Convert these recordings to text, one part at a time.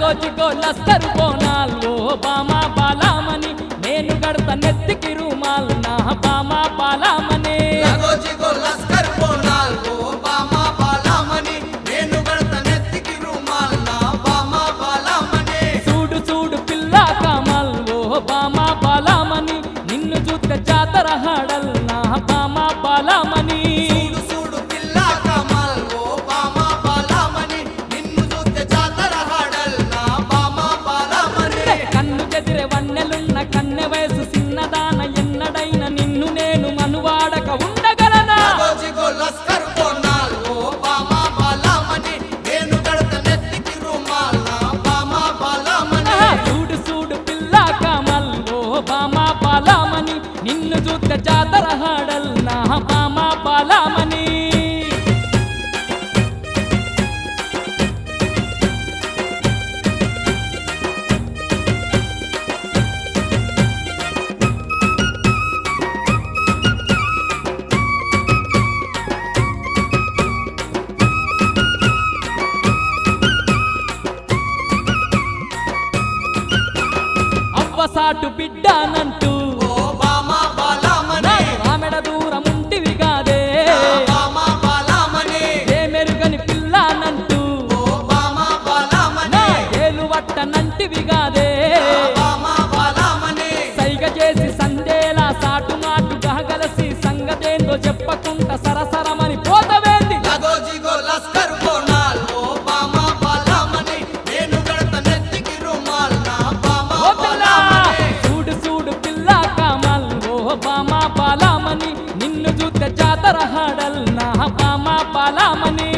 లగోచిగో లస్కరు బోనాల్ ఓ బామా బాలామణి నేను గడత నెత్తికి రూమాల్ నా బామా బాలామణి లగోజిగో లస్కర్ బోనాల్ ఓ బామా బాలామణి నేను గడత నెత్తికి రుమాల్ నా బామా బాలామణి చూడు చూడు పిల్ల కమల్ ఓ బామా బాలామణి నిన్ను చూస్తే జాతర హాడల్ నా బామా బాలామణి చూడు చూడు పిల్ల కమల్ ఓ బామా బాలామణి నిన్ను చూస్తే జాతర హాడల్ నా బామా బాలామణి కన్ను చెదిరే వన్నెలున్న కన్నె వయసు చిన్నదాన ఎన్నడైన నిన్ను నేను మనువాడక ఉండగలనా లగోజిగో లస్కర్ బోనాల్ ఓ బామా బాలామణి నేను గడత నెత్తికి రుమాల్ నా బామా బాలామణి ఆహా, చూడు చూడు పిల్ల కమల్ ఓ బామా బాలామణి నిన్ను చూస్తే జాతర హాడల్ నా బామా బాలామణి అవ్వసాటు బిడ్డానంటూ ఓ బామా బాలామణి ఆమెడ దూరం ఉంటివి కాదే నా బామా బాలామణి ఏ మెరుగని పిల్లానంటూ ఓ బామా బాలామణి ఏలు వట్టనంటివి కాదే బామా బాలామణి సైగ చేసి సందేలా సాటు మాటు గహగలసి సంగతేందో చెప్పకుండా సరసరమని పోతవేంది లగోజిగో లస్కర్ బోనాల్ ఓ బామా బాలామణి నేను గడత నెత్తికి రుమాల్ నా బామా ఓ పిల్ల బాలామణి చూడు చూడు పిల్ల కామల్ ఓ బామా బాలామణి నిన్ను చూస్తే జాతర హాడల్ నా బామా బాలామణి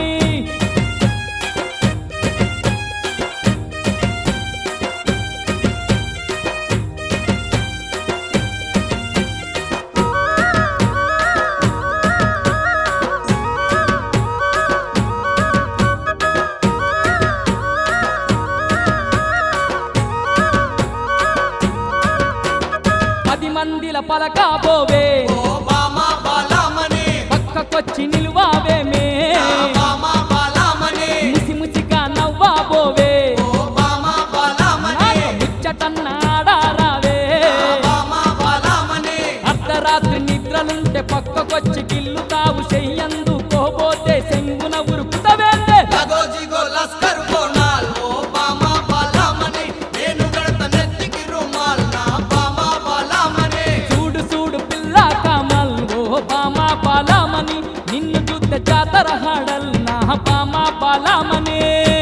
పది మందిల పలకాబోవే ఓ బామా బాలామణి పక్కకొచ్చి నిలువావేమే నా బామా బాలామణి ముసి ముసిగా నవ్వాబోవే ఓ బామా బాలామణి ముచ్చటన్న ఆడారావే నా బామా బాలామణి అర్ధరాత్రి నిద్రలుంటే పక్కకొచ్చి గిల్లుతావు చెయ్యందు కోబోతే సెంగున ఉరుకుతవేందే లగోజిగో లస్కర్ బోనాల్ ఓ బామా బాలామణి నేను గడత నెత్తికి రుమాల్ నా బామా బాలామణి చూడు చూడు పిల్ల కామల్ ఓ బామా బాలామణి నిన్ను చూస్తే జాతర హాడల్ నా బామా బాలామణి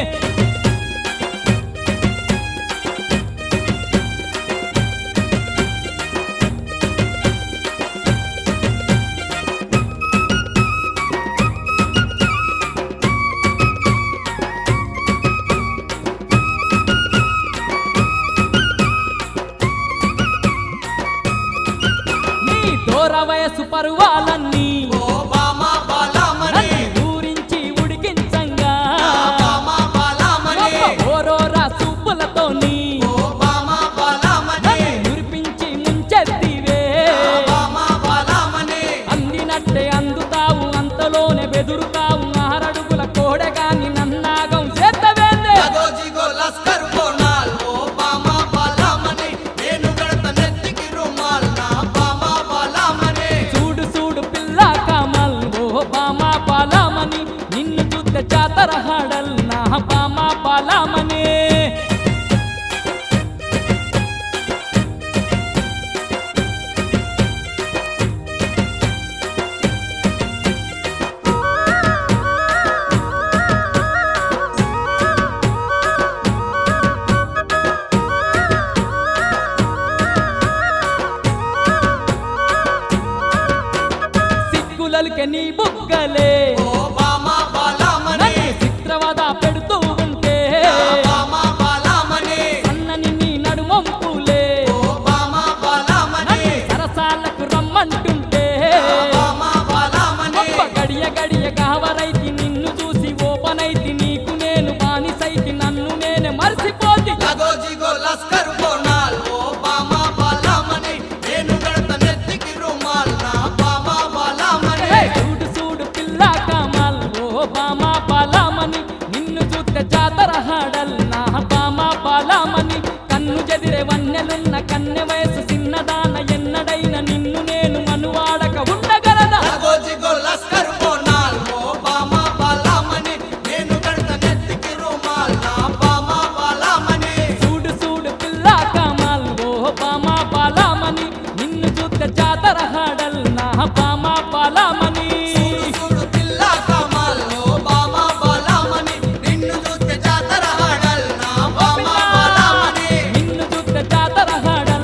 నీ దూర వయసు పరువాలన్నీ ఓ బామా బాలామణి నన్ను ఊరించి ఉడికించంగా నా బామా బాలామణి ఓరోరా సూపులతోని ఓ బామా బాలామణి మురిపించి ముంచెత్తివే నా బామా బాలామణి అందినట్టే అందుతావు అంతలోనే బెదురుతావు ఆరడుగుల కోడెగాని నన్నాగం చేతవేందే లగోజిగో లస్కర్ బోనాల్ ఓ బామా బాలామణి నేను గడత నెత్తికి రుమాల్ నా బామా బాలామణి చూడు చూడు పిల్ల హాడల్